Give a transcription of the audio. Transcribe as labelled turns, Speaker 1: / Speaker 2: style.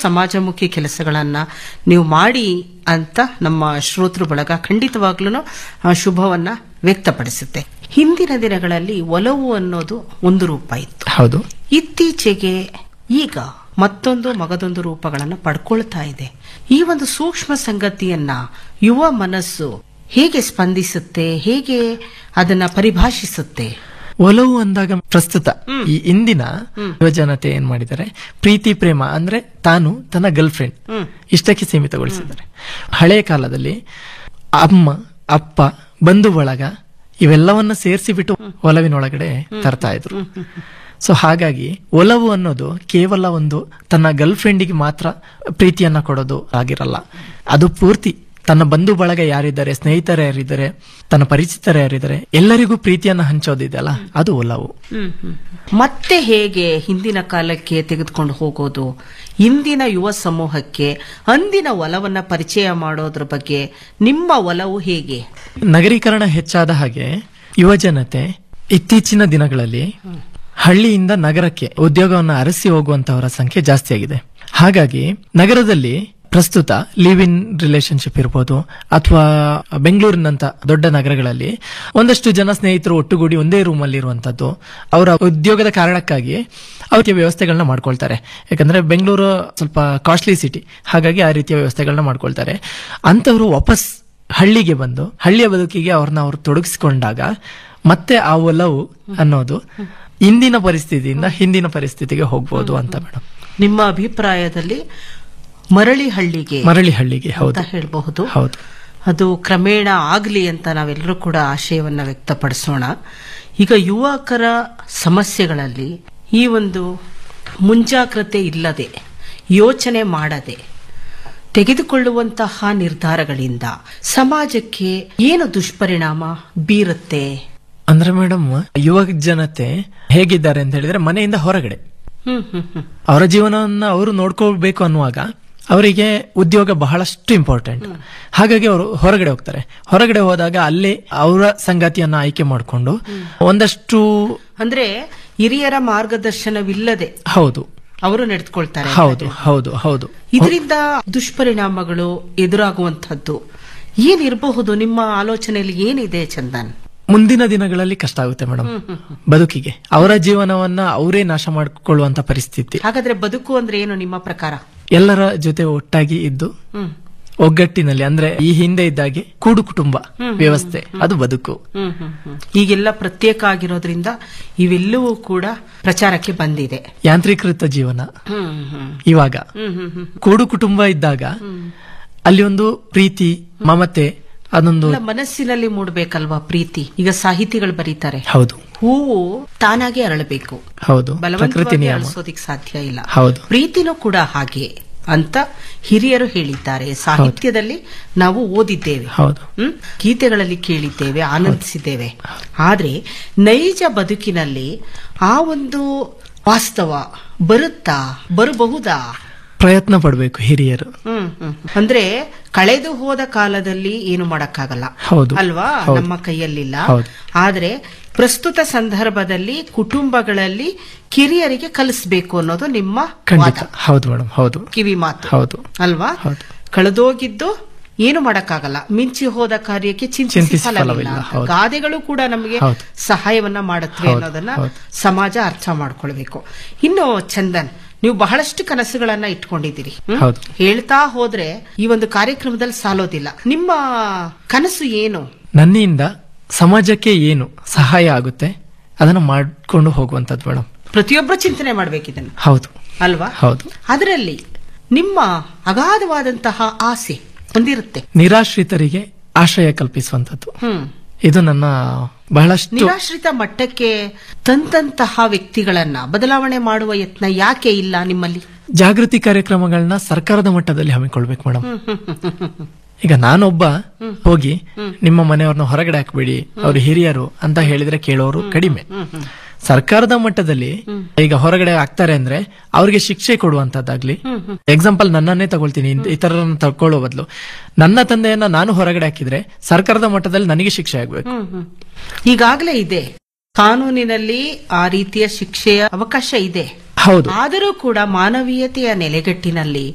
Speaker 1: ಸಮಾಜಮುಖಿ ಕೆಲಸಗಳನ್ನ ನೀವು ಮಾಡಿ ಅಂತ ನಮ್ಮ ಶ್ರೋತೃ ಬಳಗ ಖಂಡಿತವಾಗ್ಲೂ ಶುಭವನ್ನ ವ್ಯಕ್ತಪಡಿಸುತ್ತೆ ಹಿಂದಿನ ದಿನಗಳಲ್ಲಿ ಒಲವು ಅನ್ನೋದು ಒಂದು ರೂಪ ಇತ್ತು
Speaker 2: ಹೌದು
Speaker 1: ಇತ್ತೀಚೆಗೆ ಈಗ ಮತ್ತೊಂದು ಮಗದೊಂದು ರೂಪಗಳನ್ನು ಪಡ್ಕೊಳ್ತಾ ಇದೆ ಈ ಒಂದು ಸೂಕ್ಷ್ಮ ಸಂಗತಿಯನ್ನ ಯುವ ಮನಸ್ಸು ಹೇಗೆ ಸ್ಪಂದಿಸುತ್ತೆ ಹೇಗೆ ಅದನ್ನ ಪರಿಭಾಷಿಸುತ್ತೆ
Speaker 2: ಒಲವು ಅಂದಾಗ ಪ್ರಸ್ತುತ ಈ ಇಂದಿನ ಯುವಜನತೆ ಏನ್ ಮಾಡಿದ್ದಾರೆ ಪ್ರೀತಿ ಪ್ರೇಮ ಅಂದ್ರೆ ತಾನು ತನ್ನ ಗರ್ಲ್ ಫ್ರೆಂಡ್ ಇಷ್ಟಕ್ಕೆ ಸೀಮಿತಗೊಳಿಸಿದ್ದಾರೆ ಹಳೆಯ ಕಾಲದಲ್ಲಿ ಅಮ್ಮ ಅಪ್ಪ ಬಂಧು ಬಳಗ ಇವೆಲ್ಲವನ್ನ ಸೇರಿಸಿ ಬಿಟ್ಟು ಒಲವಿನೊಳಗಡೆ ತರ್ತಾ ಇದ್ರು ಸೊ ಹಾಗಾಗಿ ಒಲವು ಅನ್ನೋದು ಕೇವಲ ಒಂದು ತನ್ನ ಗರ್ಲ್ ಫ್ರೆಂಡಿಗೆ ಮಾತ್ರ ಪ್ರೀತಿಯನ್ನ ಕೊಡೋದು ಆಗಿರಲ್ಲ ಅದು ಪೂರ್ತಿ ತನ್ನ ಬಂಧು ಬಳಗ ಯಾರಿದ್ದಾರೆ ಸ್ನೇಹಿತರು ಯಾರಿದ್ದಾರೆ ತನ್ನ ಪರಿಚಿತರು ಯಾರಿದ್ದಾರೆ ಎಲ್ಲರಿಗೂ ಪ್ರೀತಿಯನ್ನ ಹಂಚೋದಿದೆಯಲ್ಲ ಅದು ಒಲವು
Speaker 1: ಮತ್ತೆ ಹೇಗೆ ಹಿಂದಿನ ಕಾಲಕ್ಕೆ ತೆಗೆದುಕೊಂಡು ಹೋಗೋದು ಇಂದಿನ ಯುವ ಸಮೂಹಕ್ಕೆ ಅಂದಿನ ಒಲವನ್ನ ಪರಿಚಯ ಮಾಡೋದ್ರ ಬಗ್ಗೆ ನಿಮ್ಮ ಒಲವು ಹೇಗೆ
Speaker 2: ನಗರೀಕರಣ ಹೆಚ್ಚಾದ ಹಾಗೆ ಯುವ ಜನತೆ ಇತ್ತೀಚಿನ ದಿನಗಳಲ್ಲಿ ಹಳ್ಳಿಯಿಂದ ನಗರಕ್ಕೆ ಉದ್ಯೋಗವನ್ನು ಅರಸಿ ಹೋಗುವಂತವರ ಸಂಖ್ಯೆ ಜಾಸ್ತಿ ಆಗಿದೆ ಹಾಗಾಗಿ ನಗರದಲ್ಲಿ ಪ್ರಸ್ತುತ ಲಿವ್ ಇನ್ ರಿಲೇಶನ್ಶಿಪ್ ಇರ್ಬೋದು ಅಥವಾ ಬೆಂಗಳೂರಿನಂತ ದೊಡ್ಡ ನಗರಗಳಲ್ಲಿ ಒಂದಷ್ಟು ಜನ ಸ್ನೇಹಿತರು ಒಟ್ಟುಗೂಡಿ ಒಂದೇ ರೂಮ್ ಅಲ್ಲಿ ಇರುವಂತದ್ದು ಅವರ ಉದ್ಯೋಗದ ಕಾರಣಕ್ಕಾಗಿ ಅವರಿಗೆ ವ್ಯವಸ್ಥೆಗಳನ್ನ ಮಾಡ್ಕೊಳ್ತಾರೆ ಯಾಕಂದ್ರೆ ಬೆಂಗಳೂರು ಸ್ವಲ್ಪ ಕಾಸ್ಟ್ಲಿ ಸಿಟಿ ಹಾಗಾಗಿ ಆ ರೀತಿಯ ವ್ಯವಸ್ಥೆಗಳನ್ನ ಮಾಡ್ಕೊಳ್ತಾರೆ ಅಂತವರು ವಾಪಸ್ ಹಳ್ಳಿಗೆ ಬಂದು ಹಳ್ಳಿಯ ಬದುಕಿಗೆ ಅವ್ರನ್ನ ಅವರು ತೊಡಗಿಸಿಕೊಂಡಾಗ ಮತ್ತೆ ಆ ಒಲವು ಅನ್ನೋದು ಇಂದಿನ ಪರಿಸ್ಥಿತಿಯಿಂದ ಹಿಂದಿನ ಪರಿಸ್ಥಿತಿಗೆ ಹೋಗ್ಬೋದು ಅಂತ ಮೇಡಮ್
Speaker 1: ನಿಮ್ಮ ಅಭಿಪ್ರಾಯದಲ್ಲಿ ಮರಳಿ ಹಳ್ಳಿಗೆ
Speaker 2: ಮರಳಿ ಹಳ್ಳಿಗೆ
Speaker 1: ಅಂತ
Speaker 2: ಹೌದು
Speaker 1: ಹೇಳಬಹುದು
Speaker 2: ಹೌದು
Speaker 1: ಅದು ಕ್ರಮೇಣ ಆಗ್ಲಿ ಅಂತ ನಾವೆಲ್ಲರೂ ಕೂಡ ಆಶಯವನ್ನ ವ್ಯಕ್ತಪಡಿಸೋಣ ಈಗ ಯುವಕರ ಸಮಸ್ಯೆಗಳಲ್ಲಿ ಈ ಒಂದು ಮುಂಜಾಗ್ರತೆ ಇಲ್ಲದೆ ಯೋಚನೆ ಮಾಡದೆ ತೆಗೆದುಕೊಳ್ಳುವಂತಹ ನಿರ್ಧಾರಗಳಿಂದ ಸಮಾಜಕ್ಕೆ ಏನು ದುಷ್ಪರಿಣಾಮ ಬೀರುತ್ತೆ
Speaker 2: ಅಂದ್ರೆ ಮೇಡಮ್ ಯುವ ಜನತೆ ಹೇಗಿದ್ದಾರೆ ಅಂತ ಹೇಳಿದ್ರೆ ಮನೆಯಿಂದ ಹೊರಗಡೆ
Speaker 1: ಹ್ಮ್ ಹ್ಮ್ ಹ್ಮ್
Speaker 2: ಅವರ ಜೀವನವನ್ನ ಅವರು ನೋಡ್ಕೋಬೇಕು ಅನ್ನುವಾಗ ಅವರಿಗೆ ಉದ್ಯೋಗ ಬಹಳಷ್ಟು ಇಂಪಾರ್ಟೆಂಟ್ ಹಾಗಾಗಿ ಅವರು ಹೊರಗಡೆ ಹೋಗ್ತಾರೆ ಹೊರಗಡೆ ಹೋದಾಗ ಅಲ್ಲಿ ಅವರ ಸಂಗಾತಿಯನ್ನ ಆಯ್ಕೆ ಮಾಡಿಕೊಂಡು ಒಂದಷ್ಟು
Speaker 1: ಅಂದ್ರೆ ಹಿರಿಯರ ಮಾರ್ಗದರ್ಶನವಿಲ್ಲದೆ
Speaker 2: ಹೌದು
Speaker 1: ಅವರು ನಡೆದುಕೊಳ್ತಾರೆ
Speaker 2: ಹೌದು ಹೌದು ಹೌದು
Speaker 1: ಇದರಿಂದ ದುಷ್ಪರಿಣಾಮಗಳು ಎದುರಾಗುವಂತದ್ದು ಏನಿರಬಹುದು ನಿಮ್ಮ ಆಲೋಚನೆಯಲ್ಲಿ ಏನಿದೆ ಚಂದನ್
Speaker 2: ಮುಂದಿನ ದಿನಗಳಲ್ಲಿ ಕಷ್ಟ ಆಗುತ್ತೆ ಮೇಡಮ್ ಬದುಕಿಗೆ ಅವರ ಜೀವನವನ್ನ ಅವರೇ ನಾಶ ಮಾಡಿಕೊಳ್ಳುವಂತ ಪರಿಸ್ಥಿತಿ
Speaker 1: ಹಾಗಾದ್ರೆ ಬದುಕು ಅಂದ್ರೆ ಏನು ನಿಮ್ಮ ಪ್ರಕಾರ
Speaker 2: ಎಲ್ಲರ ಜೊತೆ ಒಟ್ಟಾಗಿ ಇದ್ದು
Speaker 1: ಹ್ಮ್
Speaker 2: ಒಗ್ಗಟ್ಟಿನಲ್ಲಿ ಅಂದ್ರೆ ಈ ಹಿಂದೆ ಇದ್ದಾಗೆ ಕೂಡು ಕುಟುಂಬ ವ್ಯವಸ್ಥೆ ಅದು ಬದುಕು
Speaker 1: ಹ್ಮ್ ಹ್ಮ್ ಹ್ಮ್ ಈಗೆಲ್ಲ ಪ್ರತ್ಯೇಕ ಆಗಿರೋದ್ರಿಂದ ಇವೆಲ್ಲವೂ ಕೂಡ ಪ್ರಚಾರಕ್ಕೆ ಬಂದಿದೆ
Speaker 2: ಯಾಂತ್ರೀಕೃತ ಜೀವನ
Speaker 1: ಹ್ಮ್ ಹ್ಮ್
Speaker 2: ಇವಾಗ
Speaker 1: ಹ್ಮ್ ಹ್ಮ್ ಹ್ಮ್
Speaker 2: ಕೂಡು ಕುಟುಂಬ ಇದ್ದಾಗ ಅಲ್ಲಿ ಒಂದು ಪ್ರೀತಿ ಮಮತೆ ಅದೊಂದು
Speaker 1: ಅಲ್ಲ, ಮನಸ್ಸಿನಲ್ಲಿ ಮೂಡಬೇಕಲ್ವಾ ಪ್ರೀತಿ ಈಗ ಸಾಹಿತಿಗಳು ಬರೀತಾರೆ
Speaker 2: ಹೌದು
Speaker 1: ಹೂವು ತಾನಾಗೆ ಅರಳಬೇಕು
Speaker 2: ಹೌದು ಪ್ರಕೃತಿ
Speaker 1: ಬಲವಂತವಾಗಿ
Speaker 2: ನಿಯಮ
Speaker 1: ಅಳಿಸೋದಿಕ್ ಸಾಧ್ಯ ಇಲ್ಲ
Speaker 2: ಹೌದು
Speaker 1: ಪ್ರೀತಿನೂ ಕೂಡ ಹಾಗೆ ಅಂತ ಹಿರಿಯರು ಹೇಳಿದ್ದಾರೆ ಸಾಹಿತ್ಯದಲ್ಲಿ ನಾವು ಓದಿದ್ದೇವೆ
Speaker 2: ಹೌದು
Speaker 1: ಹ್ಮ್? ಗೀತೆಗಳಲ್ಲಿ ಕೇಳಿದ್ದೇವೆ ಆನಂದಿಸಿದ್ದೇವೆ ಆದ್ರೆ ನೈಜ ಬದುಕಿನಲ್ಲಿ ಆ ಒಂದು ವಾಸ್ತವ ಬರುತ್ತಾ ಬರಬಹುದಾ
Speaker 2: ಪ್ರಯತ್ನ ಪಡಬೇಕು ಹಿರಿಯರು
Speaker 1: ಹ್ಮ್ ಹ್ಮ್. ಅಂದ್ರೆ ಕಳೆದು ಹೋದ ಕಾಲದಲ್ಲಿ ಏನು ಮಾಡಕ್ಕಾಗಲ್ಲ
Speaker 2: ಹೌದು.
Speaker 1: ಅಲ್ವಾ
Speaker 2: ಹೌದು.
Speaker 1: ನಮ್ಮ ಕೈಯಲ್ಲಿಲ್ಲ
Speaker 2: ಹೌದು.
Speaker 1: ಆದ್ರೆ ಪ್ರಸ್ತುತ ಸಂದರ್ಭದಲ್ಲಿ ಕುಟುಂಬಗಳಲ್ಲಿ ಕಿರಿಯರಿಗೆ ಕಲಿಸ್ಬೇಕು ಅನ್ನೋದು ನಿಮ್ಮ
Speaker 2: ಖಂಡಿತ
Speaker 1: ವಾದ.
Speaker 2: ಹೌದು ಮೇಡಮ್ ಹೌದು
Speaker 1: ಕಿವಿ ಮಾತು
Speaker 2: ಹೌದು
Speaker 1: ಅಲ್ವಾ
Speaker 2: ಹೌದು.
Speaker 1: ಕಳೆದೋಗಿದ್ದು ಏನು ಮಾಡಕ್ಕಾಗಲ್ಲ ಮಿಂಚಿ ಹೋದ ಕಾರ್ಯಕ್ಕೆ ಚಿಂತಿಸಿ
Speaker 2: ಚಿಂತಿಸಿ
Speaker 1: ಫಲವಿಲ್ಲ
Speaker 2: ಫಲವಿಲ್ಲ.
Speaker 1: ಅಂತ.
Speaker 2: ಹೌದು.
Speaker 1: ಗಾದೆಗಳು ಕೂಡ ನಮಗೆ
Speaker 2: ಹೌದು.
Speaker 1: ಸಹಾಯವನ್ನ ಮಾಡುತ್ತವೆ
Speaker 2: ಹೌದು,
Speaker 1: ಅನ್ನೋದನ್ನ
Speaker 2: ಹೌದು.
Speaker 1: ಸಮಾಜ ಅರ್ಥ ಮಾಡ್ಕೊಳ್ಬೇಕು ಇನ್ನು ಚಂದನ್ ನೀವು ಬಹಳಷ್ಟು ಕನಸುಗಳನ್ನ ಇಟ್ಕೊಂಡಿದ್ದೀರಿ ಹ್ಮ್?
Speaker 2: ಹೌದು.
Speaker 1: ಹೇಳ್ತಾ ಹೋದ್ರೆ ಈ ಒಂದು ಕಾರ್ಯಕ್ರಮದಲ್ಲಿ ಸಾಲೋದಿಲ್ಲ ನಿಮ್ಮ ಕನಸು ಏನು
Speaker 2: ನನ್ನಿಂದ ಸಮಾಜಕ್ಕೆ ಏನು ಸಹಾಯ ಆಗುತ್ತೆ ಅದನ್ನ ಮಾಡ್ಕೊಂಡು ಹೋಗುವಂತದ್ದು ಮೇಡಮ್
Speaker 1: ಪ್ರತಿಯೊಬ್ಬರು ಚಿಂತನೆ ಮಾಡ್ಬೇಕಿದನ್ನು
Speaker 2: ಹೌದು
Speaker 1: ಅಲ್ವಾ
Speaker 2: ಹೌದು
Speaker 1: ಅದರಲ್ಲಿ ನಿಮ್ಮ ಅಗಾಧವಾದಂತಹ ಆಸೆ ಹೊಂದಿರುತ್ತೆ
Speaker 2: ನಿರಾಶ್ರಿತರಿಗೆ ಆಶ್ರಯ ಕಲ್ಪಿಸುವಂತದ್ದು
Speaker 1: ಹ್ಮ್
Speaker 2: ಇದು ನನ್ನ ಬಹಳಷ್ಟು
Speaker 1: ನಿರಾಶ್ರಿತ ಮಟ್ಟಕ್ಕೆ ತಂದಂತಹ ವ್ಯಕ್ತಿಗಳನ್ನ ಬದಲಾವಣೆ ಮಾಡುವ ಯತ್ನ ಯಾಕೆ ಇಲ್ಲ ನಿಮ್ಮಲ್ಲಿ
Speaker 2: ಜಾಗೃತಿ ಕಾರ್ಯಕ್ರಮಗಳನ್ನ ಸರ್ಕಾರದ ಮಟ್ಟದಲ್ಲಿ ಹಮ್ಮಿಕೊಳ್ಬೇಕು ಮೇಡಮ್ ಈಗ ನಾನೊಬ್ಬ ಹೋಗಿ ನಿಮ್ಮ ಮನೆಯವ್ರನ್ನ ಹೊರಗಡೆ ಹಾಕ್ಬೇಡಿ ಅವ್ರು ಹಿರಿಯರು ಅಂತ ಹೇಳಿದ್ರೆ ಕೇಳೋರು ಕಡಿಮೆ ಸರ್ಕಾರದ ಮಟ್ಟದಲ್ಲಿ ಈಗ ಹೊರಗಡೆ ಆಗ್ತಾರೆ ಅಂದ್ರೆ ಅವ್ರಿಗೆ ಶಿಕ್ಷೆ ಕೊಡುವಂತದ್ದಾಗ್ಲಿ ಎಕ್ಸಾಂಪಲ್ ನನ್ನನ್ನೇ ತಗೊಳ್ತೀನಿ ಇನ್- ಇತರರನ್ನ ತಗೊಳ್ಳೋ ಬದಲು ನನ್ನ ತಂದೆಯನ್ನ ನಾನು ಹೊರಗಡೆ ಹಾಕಿದ್ರೆ ಸರ್ಕಾರದ ಮಟ್ಟದಲ್ಲಿ ನನಗೆ ಶಿಕ್ಷೆ ಆಗ್ಬೇಕು
Speaker 1: ಈಗಾಗಲೇ ಇದೆ ಕಾನೂನಿನಲ್ಲಿ ಆ ರೀತಿಯ ಶಿಕ್ಷೆಯ ಅವಕಾಶ ಇದೆ
Speaker 2: ಹೌದು
Speaker 1: ಆದರೂ ಕೂಡ ಮಾನವೀಯತೆಯ ನೆಲೆಗಟ್ಟಿನಲ್ಲಿ